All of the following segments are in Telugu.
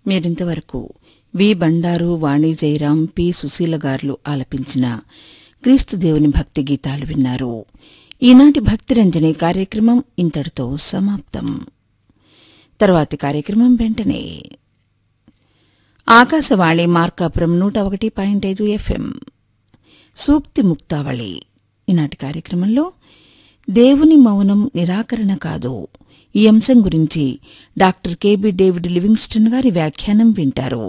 మీరింతవరకు వి బండారు వాణి జయరాం పి సుశీల గారులు ఆలపించిన క్రీస్తు దేవుని భక్తి గీతాలు విన్నారు ఈనాటి భక్తిరంజని కార్యక్రమం ఇంతటితో సమాప్తం తర్వాతి కార్యక్రమం వెంటనే ఆకాశవాణి మార్కాపురం నూట ఒకటి పాయింట్ ఐదు ఎఫ్ఎం సూక్తి ముక్తావళి ఈనాటి కార్యక్రమంలో దేవుని మౌనం నిరాకరణ కాదు ఈ అంశం గురించి డాక్టర్ కెబి డేవిడ్ లివింగ్స్టన్ గారి వ్యాఖ్యానం వింటారు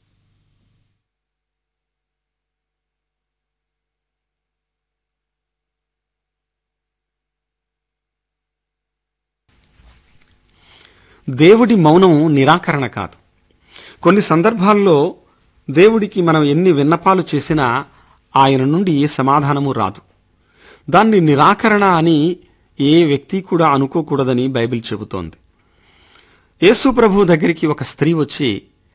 దేవుడి మౌనం నిరాకరణ కాదు కొన్ని సందర్భాల్లో దేవుడికి మనం ఎన్ని విన్నపాలు చేసినా ఆయన నుండి ఏ సమాధానము రాదు దాన్ని నిరాకరణ అని ఏ వ్యక్తి కూడా అనుకోకూడదని బైబిల్ చెబుతోంది యేసు ప్రభు దగ్గరికి ఒక స్త్రీ వచ్చి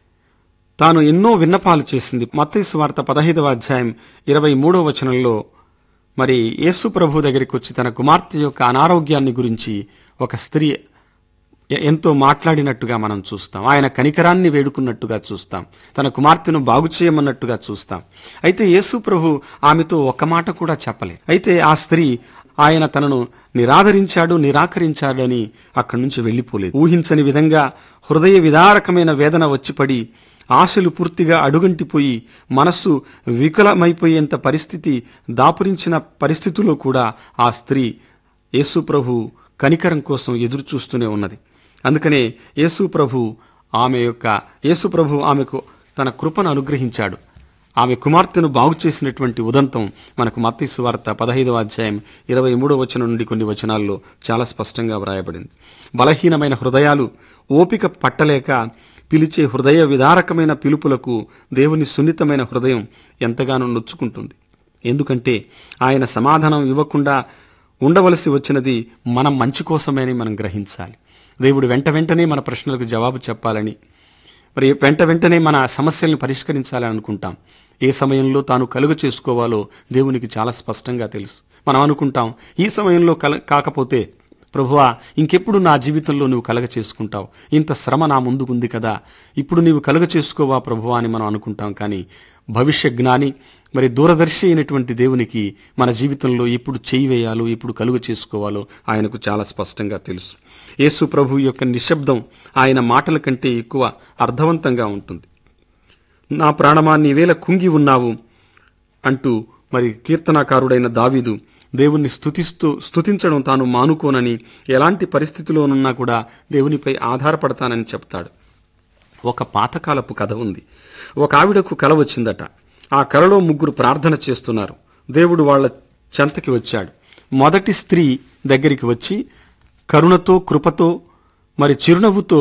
తాను ఎన్నో విన్నపాలు చేసింది మత్తయి వార్త పదహైదవ అధ్యాయం ఇరవై మూడవ వచనంలో మరి యేసు ప్రభు దగ్గరికి వచ్చి తన కుమార్తె యొక్క అనారోగ్యాన్ని గురించి ఒక స్త్రీ ఎ- ఎంతో మాట్లాడినట్టుగా మనం చూస్తాం ఆయన కనికరాన్ని వేడుకున్నట్టుగా చూస్తాం తన కుమార్తెను బాగు చేయమన్నట్టుగా చూస్తాం అయితే యేసు ప్రభు ఆమెతో ఒక్క మాట కూడా చెప్పలేదు అయితే ఆ స్త్రీ ఆయన తనను నిరాదరించాడు నిరాకరించాడని అక్కడి నుంచి వెళ్లిపోలేదు ఊహించని విధంగా హృదయ విదారకమైన వేదన వచ్చిపడి ఆశలు పూర్తిగా అడుగంటిపోయి మనస్సు వికలమైపోయేంత పరిస్థితి దాపురించిన పరిస్థితిలో కూడా ఆ స్త్రీ యేసు ప్రభు కనికరం కోసం ఎదురు చూస్తూనే ఉన్నది అందుకనే యేసు ప్రభు ఆమె యొక్క యేసు ప్రభు ఆమెకు తన కృపను అనుగ్రహించాడు ఆమె కుమార్తెను బాగు చేసినటువంటి ఉదంతం మనకు మత్తయి వార్త పదహైదవ అధ్యాయం ఇరవై మూడో వచనం నుండి కొన్ని వచనాల్లో చాలా స్పష్టంగా వ్రాయబడింది బలహీనమైన హృదయాలు ఓపిక పట్టలేక పిలిచే హృదయ విదారకమైన పిలుపులకు దేవుని సున్నితమైన హృదయం ఎంతగానో నొచ్చుకుంటుంది ఎందుకంటే ఆయన సమాధానం ఇవ్వకుండా ఉండవలసి వచ్చినది మనం మంచి కోసమే అని మనం గ్రహించాలి దేవుడు వెంట వెంటనే మన ప్రశ్నలకు జవాబు చెప్పాలని మరి వెంట వెంటనే మన సమస్యల్ని పరిష్కరించాలని అనుకుంటాం ఏ సమయంలో తాను కలుగ చేసుకోవాలో దేవునికి చాలా స్పష్టంగా తెలుసు మనం అనుకుంటాం ఈ సమయంలో కల కాకపోతే ప్రభువా ఇంకెప్పుడు నా జీవితంలో నువ్వు కలగ చేసుకుంటావు ఇంత శ్రమ నా ముందుకుంది కదా ఇప్పుడు నీవు కలుగ చేసుకోవా ప్రభువా అని మనం అనుకుంటాం కానీ భవిష్య జ్ఞాని మరి దూరదర్శి అయినటువంటి దేవునికి మన జీవితంలో ఎప్పుడు చేయి వేయాలో ఎప్పుడు కలుగ చేసుకోవాలో ఆయనకు చాలా స్పష్టంగా తెలుసు యేసు ప్రభు యొక్క నిశ్శబ్దం ఆయన మాటల కంటే ఎక్కువ అర్థవంతంగా ఉంటుంది నా ప్రాణమా నీవేళ కుంగి ఉన్నావు అంటూ మరి కీర్తనాకారుడైన దావీదు దేవుణ్ణి స్తుతిస్తూ స్తుతించడం తాను మానుకోనని ఎలాంటి పరిస్థితిలోనున్నా కూడా దేవునిపై ఆధారపడతానని చెప్తాడు ఒక పాతకాలపు కథ ఉంది ఒక ఆవిడకు కల వచ్చిందట ఆ కలలో ముగ్గురు ప్రార్థన చేస్తున్నారు దేవుడు వాళ్ళ చెంతకి వచ్చాడు మొదటి స్త్రీ దగ్గరికి వచ్చి కరుణతో కృపతో మరి చిరునవ్వుతో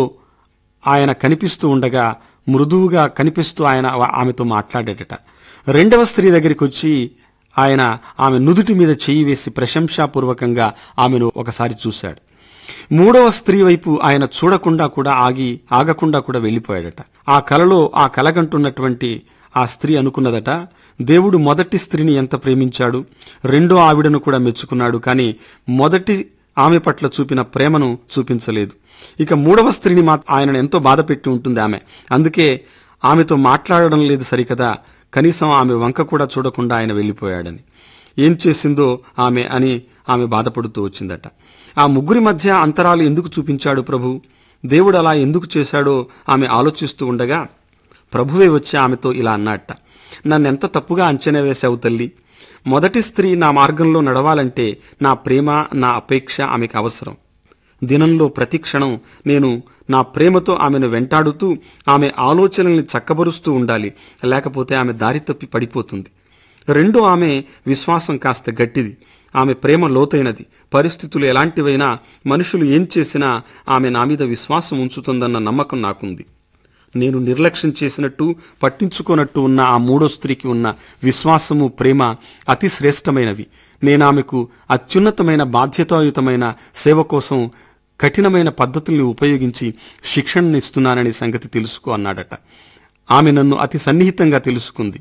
ఆయన కనిపిస్తూ ఉండగా మృదువుగా కనిపిస్తూ ఆయన ఆమెతో మాట్లాడేటట రెండవ స్త్రీ దగ్గరికి వచ్చి ఆయన ఆమె నుదుటి మీద చేయి వేసి ప్రశంసాపూర్వకంగా ఆమెను ఒకసారి చూశాడు మూడవ స్త్రీ వైపు ఆయన చూడకుండా కూడా ఆగి ఆగకుండా కూడా వెళ్ళిపోయాడట ఆ కలలో ఆ కలగంటున్నటువంటి ఆ స్త్రీ అనుకున్నదట దేవుడు మొదటి స్త్రీని ఎంత ప్రేమించాడు రెండో ఆవిడను కూడా మెచ్చుకున్నాడు కానీ మొదటి ఆమె పట్ల చూపిన ప్రేమను చూపించలేదు ఇక మూడవ స్త్రీని మా ఆయనను ఎంతో బాధ పెట్టి ఉంటుంది ఆమె అందుకే ఆమెతో మాట్లాడడం లేదు సరికదా కనీసం ఆమె వంక కూడా చూడకుండా ఆయన వెళ్ళిపోయాడని ఏం చేసిందో ఆమె అని ఆమె బాధపడుతూ వచ్చిందట ఆ ముగ్గురి మధ్య అంతరాలు ఎందుకు చూపించాడు ప్రభు దేవుడు అలా ఎందుకు చేశాడో ఆమె ఆలోచిస్తూ ఉండగా ప్రభువే వచ్చి ఆమెతో ఇలా అన్నట్ట నన్నెంత తప్పుగా అంచనా వేశావు తల్లి మొదటి స్త్రీ నా మార్గంలో నడవాలంటే నా ప్రేమ నా అపేక్ష ఆమెకు అవసరం దినంలో ప్రతి క్షణం నేను నా ప్రేమతో ఆమెను వెంటాడుతూ ఆమె ఆలోచనల్ని చక్కబరుస్తూ ఉండాలి లేకపోతే ఆమె దారి తప్పి పడిపోతుంది రెండో ఆమె విశ్వాసం కాస్త గట్టిది ఆమె ప్రేమ లోతైనది పరిస్థితులు ఎలాంటివైనా మనుషులు ఏం చేసినా ఆమె నా మీద విశ్వాసం ఉంచుతుందన్న నమ్మకం నాకుంది నేను నిర్లక్ష్యం చేసినట్టు పట్టించుకోనట్టు ఉన్న ఆ మూడో స్త్రీకి ఉన్న విశ్వాసము ప్రేమ అతి శ్రేష్టమైనవి నేను ఆమెకు అత్యున్నతమైన బాధ్యతాయుతమైన సేవ కోసం కఠినమైన పద్ధతుల్ని ఉపయోగించి శిక్షణనిస్తున్నాననే సంగతి తెలుసుకో అన్నాడట ఆమె నన్ను అతి సన్నిహితంగా తెలుసుకుంది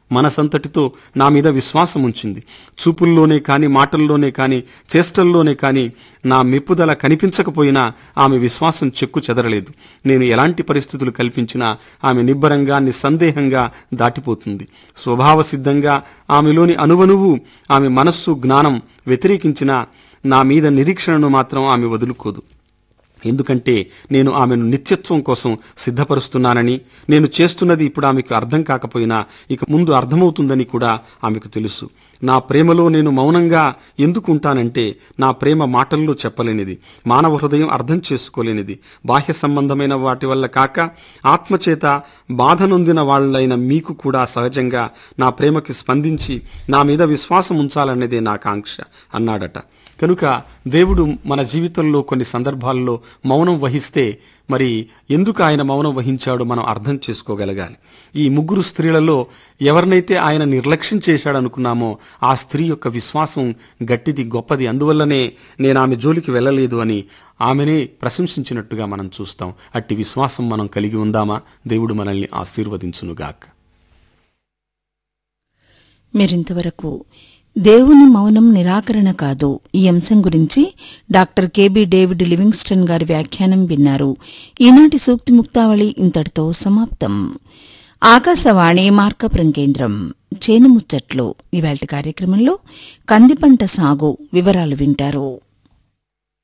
మనసంతటితో నా మీద విశ్వాసం ఉంచింది చూపుల్లోనే కాని మాటల్లోనే కాని చేష్టల్లోనే కాని నా మెప్పుదల కనిపించకపోయినా ఆమె విశ్వాసం చెక్కు చెదరలేదు నేను ఎలాంటి పరిస్థితులు కల్పించినా ఆమె నిబ్బరంగా నిస్సందేహంగా దాటిపోతుంది స్వభావ సిద్ధంగా ఆమెలోని అనువనువు ఆమె మనస్సు జ్ఞానం వ్యతిరేకించినా నా మీద నిరీక్షణను మాత్రం ఆమె వదులుకోదు ఎందుకంటే నేను ఆమెను నిత్యత్వం కోసం సిద్ధపరుస్తున్నానని నేను చేస్తున్నది ఇప్పుడు ఆమెకు అర్థం కాకపోయినా ఇక ముందు అర్థమవుతుందని కూడా ఆమెకు తెలుసు నా ప్రేమలో నేను మౌనంగా ఎందుకు ఉంటానంటే నా ప్రేమ మాటల్లో చెప్పలేనిది మానవ హృదయం అర్థం చేసుకోలేనిది బాహ్య సంబంధమైన వాటి వల్ల కాక ఆత్మచేత బాధ నొందిన వాళ్ళైన మీకు కూడా సహజంగా నా ప్రేమకి స్పందించి నా మీద విశ్వాసం ఉంచాలనేదే నా కాంక్ష అన్నాడట కనుక దేవుడు మన జీవితంలో కొన్ని సందర్భాల్లో మౌనం వహిస్తే మరి ఎందుకు ఆయన మౌనం వహించాడో మనం అర్థం చేసుకోగలగాలి ఈ ముగ్గురు స్త్రీలలో ఎవరినైతే ఆయన నిర్లక్ష్యం చేశాడనుకున్నామో ఆ స్త్రీ యొక్క విశ్వాసం గట్టిది గొప్పది అందువల్లనే నేను ఆమె జోలికి వెళ్ళలేదు అని ఆమెనే ప్రశంసించినట్టుగా మనం చూస్తాం అట్టి విశ్వాసం మనం కలిగి ఉందామా దేవుడు మనల్ని ఆశీర్వదించునుగాక మీరింతవరకు దేవుని మౌనం నిరాకరణ కాదు ఈ అంశం గురించి డాక్టర్ కెబి డేవిడ్ లివింగ్స్టన్ గారి వ్యాఖ్యానం విన్నారు ఈనాటి సూక్తి ముక్తావళి ఇంతటితో సమాప్తం ఆకాశవాణి మార్కపురం కేంద్రం చేను ముచ్చట్లు ఇవాళ కార్యక్రమంలో కందిపంట సాగు వివరాలు వింటారు